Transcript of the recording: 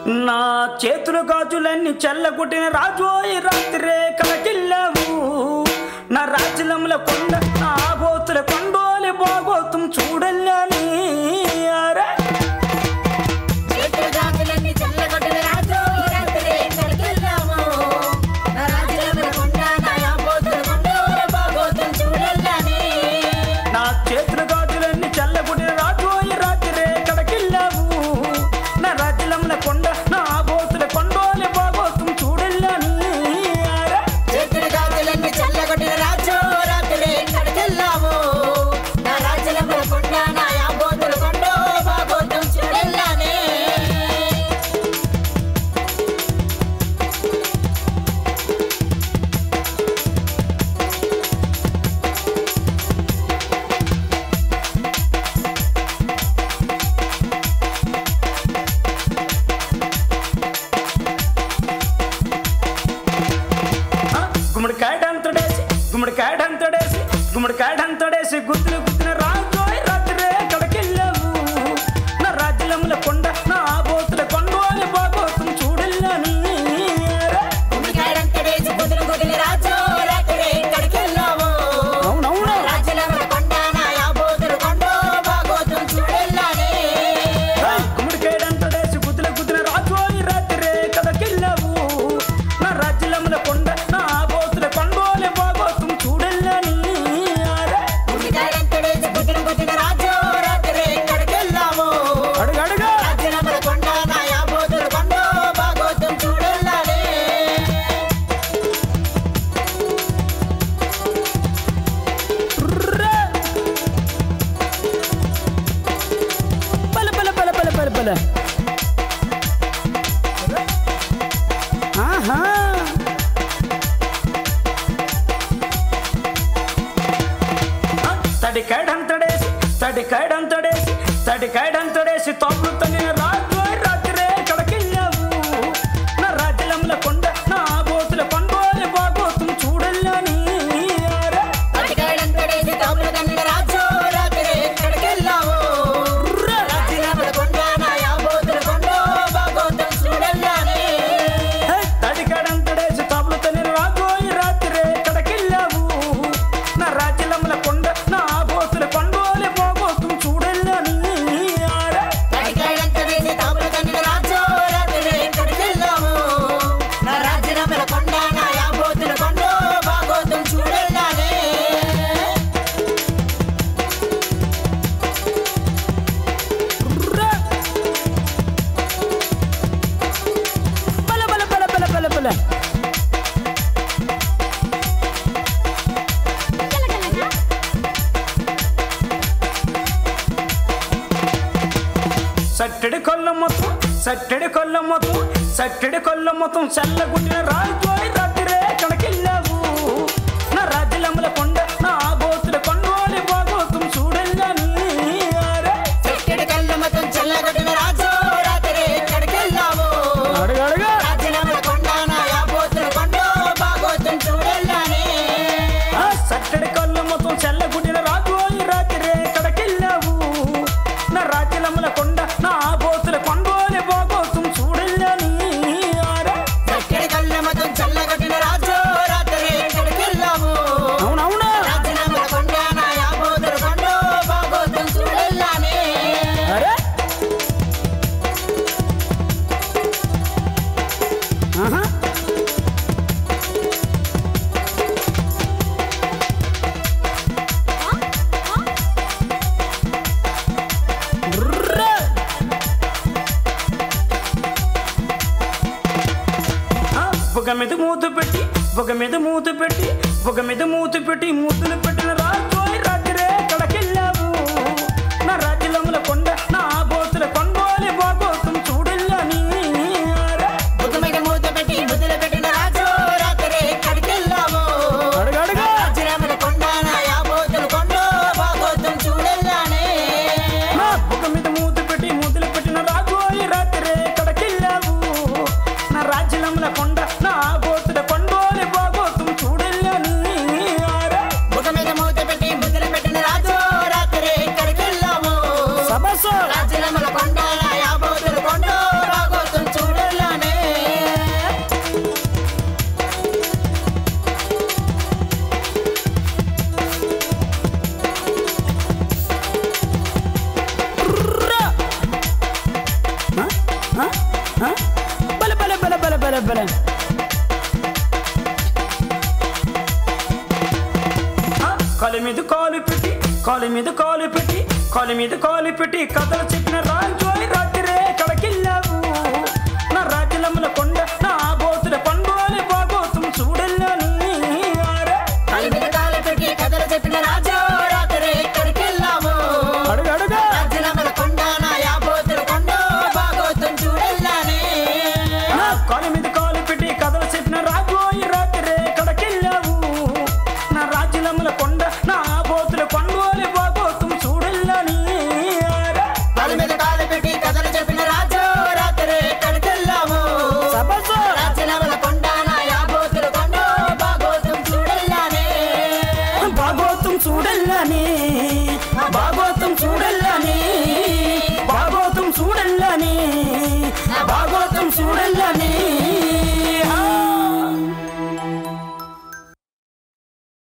నా చేతులు గాజులన్నీ చల్లగొట్టిన రాజోయి రాత్రే కలకిల్లావు నా రాజ్యముల కొండ నా ఆబోతుల కొండోలి బాగోతం చూడల్లని అరే చేతులు గాజులన్నీ చల్లగొట్టిన రాజు ఈ రాత్రి ఎక్కడికెళ్ళాము? నా రాజులమ్మల కొండ, నా యాబోతుల కొండ, బాగోతులు చూడల్లానే. నా చేతులు గాజులన్నీ చల్లగొట్టిన రాజోయి రాత్రే కలకిల్లావు నా రాజ్యముల కొండ నా ఆబోతుల కొండోలి బాగోతం చూడల్లని అరే చేతులు గాజులన్నీ చల్లగొట్టిన రాజు రాత్రి ఎక్కడికెళ్ళాము? నా రాజులమ్మల కొండ, నా యాబోతుల కొండ, బాగోతులు చూడల్లానే. గుమ్మడికాయ డంతడేసి గుమ్మడికాయ డంతడేసి గుమ్మడికాయ డంతడేసి గుద్దులు గుద్దిన రాజోయ్ రాత్రే కడకెళ్ళావు నా రాజ్యముల కొండ నా ఆబోతుల కొండోలి బాగోతం చూడల్లని గుమ్మికాయలంతడేసి కుదురు కుదిరి రాజు రాత్రి ఎక్కడికెళ్ళాము? అవునవును రాజులమ్మల కొండ, నా యాబోతుల కొండ, బాగోతులు చూడల్లానే. గుమ్మడికాయ డంతడేసి గుద్దులు గుద్దిన రాజోయ్ రాత్రే కడకెళ్ళావు నా రాజ్యముల కొండ నా ఆబోతుల కొండోలి బాగోతం చూడల్లని గుమ్మికాయలంతడేసి కుదురు కుదిరి రాజు రాత్రి ఎక్కడికెళ్ళాము? అడుగు అడుగు రాజులమ్మల కొండ, నా యాబోతుల కొండ, బాగోతులు చూడల్లానే. పల పల పల పల పల పల ఆహా తడికాడంతడేసి తడికాడంతడేసి తడికాడంతడేసి తోపులు తగిన రాజు రాత్రే కడకెళ్ళావు నా రాజ్యలముల కొండ నా బోతుల కొండోలి బాగోతుం చూడల్లని అరే గుమ్మికాయలంతడేసి తోపులు తన్నిన రాజు రాత్రి ఎక్కడికెళ్ళాము? రాజులమ్మల కొండ, నా యాబోతుల కొండ, బాగోతులు చూడల్లానే. తడికాడంతడేసి తోపులు తగిన రాజు రాత్రే కడకెళ్ళావు నా రాజ్యలముల కొండ నా బోతుల కొండోలి బాగోతుం చూడల్లని అరే తడికాయలంతడేసి తోపులు తన్నిన రాజు రాత్రి ఎక్కడికెళ్ళాము? నా రాజులమ్మల కొండ, నా యాబోతుల కొండ, బాగోతులు చూడల్లానే. బల బల బల బల బల బల సట్టడి కొల్ల మొత్తం సట్టడి కొల్ల మొత్తం సట్టడి కొల్ల మొత్తం చల్లగుట్టిన రాజోయ్ రాత్రే కడకెళ్ళావు నా రాజ్యలమ్మల కొండ నా బోతుల కొండోలి బాగోతం చూడల్లని అరే చెట్టెడు కళ్ళ మొత్తం చల్లగొట్టిన రాజు రాత్రి ఎక్కడికెళ్ళాము? అడుగు అడుగు రాజులమ్మల కొండ, నా యాబోతుల కొండ, బాగోతులు చూడల్లానే. ఆ సట్టడి కొల్ల మొత్తం చల్లగుట్టిన రాజోయ్ రాత్రే కడకెళ్ళావు నా రాజ్యలమ్మల కొండ నా బోతుల కొండోలి బాగోతం చూడల్లని అరే చెట్టెడు కళ్ళ మొత్తం చల్లగొట్టిన రాజు రాత్రి ఎక్కడికెళ్ళాము? అవునవునా రాజులమ్మల కొండ, నా యాబోతుల కొండ, బాగోతులు చూడల్లానే. అరే ఆహా బ్రర్ర. ఆ, ఒక మీద మూత పెట్టి ఒక మీద మూత పెట్టి ఒక మీద మూత పెట్టి మూతలు పెట్టిన రాజోయ్ రాత్రే కడకెళ్ళావు నా రాజ్యలముల కొండ నా బోతుల కొండోలి బాగోతం చూడల్లని అరే బుగ్గ మీద మూత పెట్టి బుద్ధులు పెట్టిన రాజు రాత్రి ఎక్కడికెళ్ళాము? అడుగు అడుగు రాజులమ్మల కొండ, నా యాబోతుల కొండ, బాగోతులు చూడల్లానే. నా బుగ్గ మీద మూత పెట్టి మూతలు పెట్టిన రాజోయ్ రాత్రే కడకెళ్ళావు నా రాజ్యలముల కొండ నా బోతుల కొండోలి బాగోతం చూడల్లని అరే బుగ్గ మీద మూత పెట్టి బుద్ధులు పెట్టిన రాజు రాత్రి ఎక్కడికెళ్ళాము? సబస రాజులమ్మల కొండ, నా యాబోతుల కొండ, బాగోతులు చూడల్లానే. ఆ? ఆ? బలే బలే బలే బలే బలే బలే ఆ, కాలు మీద కాలు పెట్టి కాలు మీద కాలు పెట్టి కాలు మీద కాలు పెట్టి కథలు చెప్పిన రాజు